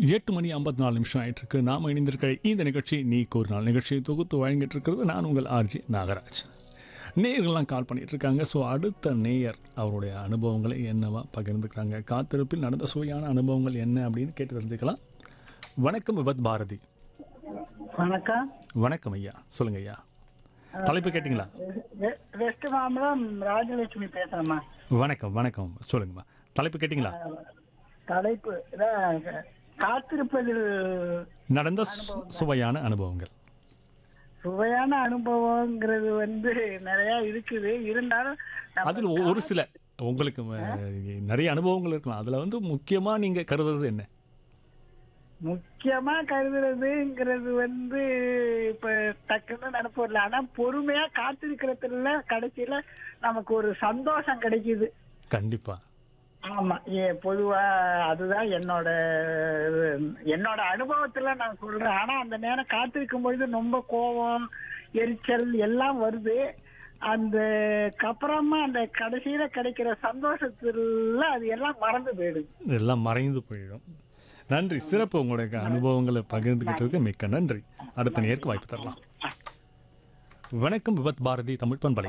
எட்டு மணி ஐம்பத்தி நாலு நிமிஷம் ஆயிட்டு இருக்கு நாம இணைந்திருக்கிற இந்த நிகழ்ச்சி நீ ஒரு நாள் நிகழ்ச்சியை தொகுத்து வழங்கிட்டு இருக்கிறது நான் உங்கள் ஆர்ஜி நாகராஜ் நேயர்கள்லாம் கால் பண்ணிட்டு இருக்காங்க ஸோ அடுத்த நேயர் அவருடைய அனுபவங்களை என்னவா பகிர்ந்துக்கிறாங்க காத்திருப்பில் நடந்த சுவையான அனுபவங்கள் என்ன அப்படின்னு கேட்டு தெரிஞ்சுக்கலாம் வணக்கம் விபத் பாரதி வணக்கம் வணக்கம் ஐயா சொல்லுங்க ஐயா தலைப்பு கேட்டிங்களா வெ- வெஸ்ட் மாம்பலம் ராஜலட்சுமி பேசுறேம்மா வணக்கம் வணக்கம் சொல்லுங்கம்மா தலைப்பு கேட்டிங்களா தலைப்பு இதான் காத்திருப்பதில் நடந்த சு- சுவையான அனுபவங்கள் சுவையான அனுபவங்கிறது வந்து நிறைய இருக்குது இருந்தாலும் நம்ம அதில் ஒ- ஒரு சில உங்களுக்கு அஹ், நிறைய அனுபவங்கள் இருக்கலாம் அதில் வந்து முக்கியமாக நீங்கள் கருதுறது என்ன முக்கியமா கருதுறதுங்கிறது வந்து இப்ப டக்குன்னு நினைப்பு வரல ஆனா பொறுமையா காத்திருக்கிறதுல கடைசியில நமக்கு ஒரு சந்தோஷம் கிடைக்குது கண்டிப்பாக ஆமா ஏ பொதுவா அதுதான் என்னோட என்னோட அனுபவத்துல நான் சொல்றேன் ஆனா அந்த நேரம் காத்திருக்கும் பொழுது ரொம்ப கோபம் எரிச்சல் எல்லாம் வருது அந்த அப்புறமா அந்த கடைசியில கிடைக்கிற சந்தோஷத்துல அது எல்லாம் மறந்து போயிடுது எல்லாம் மறைந்து போயிடும் நன்றி சிறப்பு உங்களுடைய அனுபவங்களை பகிர்ந்துக்கிட்டதுக்கு மிக்க நன்றி அடுத்த நேருக்கு வாய்ப்பு தரலாம் வணக்கம் விபத் பாரதி தமிழ் பண்பலை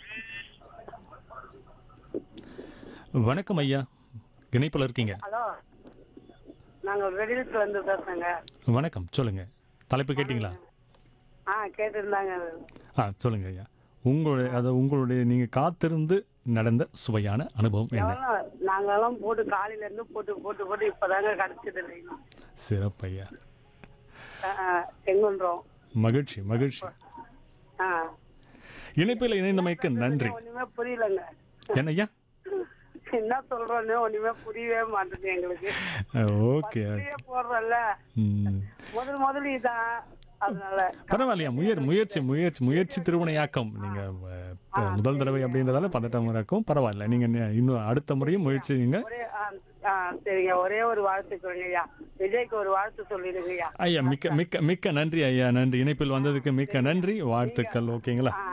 வணக்கம் ஐயா இணைப்பில் இருக்கீங்க ஹலோ நாங்கள் வெளியிட்டு வந்து பேசுறேங்க வணக்கம் சொல்லுங்க தலைப்பு கேட்டிங்களா ஆ கேட்டிருந்தாங்க ஆ சொல்லுங்க ஐயா உங்களுடைய அதை உங்களுடைய நீங்கள் காத்திருந்து நடந்த சுவையான அனுபவம் என்ன எவ்வளோ நாங்கெல்லாம் போட்டு காலையில இருந்து போட்டு போட்டு போட்டு இப்போதாங்க கிடைச்சது இல்லைங்க சிறப்பு ஐயா செங்குன்றோம் மகிழ்ச்சி மகிழ்ச்சி ஆ இணைப்பில் இணைந்தமைக்கு நன்றி ஒண்ணுமே புரியலங்க என்ன ஐயா என்ன சொல்றோன்னு ஒண்ணுமே புரியவே மாட்டேங்குது எங்களுக்கு ஓகே புரிய போடுறோம்ல ம். முதல் முதல் இதான் அதனால பரவாயில்லையா முயற் முயற்சி முயற்சி முயற்சி திருவினையாக்கம் நீங்க அஹ், இப்ப முதல் தடவை அப்படின்றதால பதட்டம் இருக்கும் பரவாயில்ல நீங்க நி- இன்னும் அடுத்த முறையும் முயற்சிங்க ஒரே ஆ, ஆ சரிங்க ஒரே ஒரு வாழ்த்து சொல்லுங்க ஐயா விஜய்க்கு ஒரு வாழ்த்து சொல்லிடுங்க ஐயா ஐயா மிக்க மிக்க மிக்க நன்றி ஐயா நன்றி இணைப்பில் வந்ததுக்கு மிக்க நன்றி வாழ்த்துக்கள் ஓகேங்களா ஆ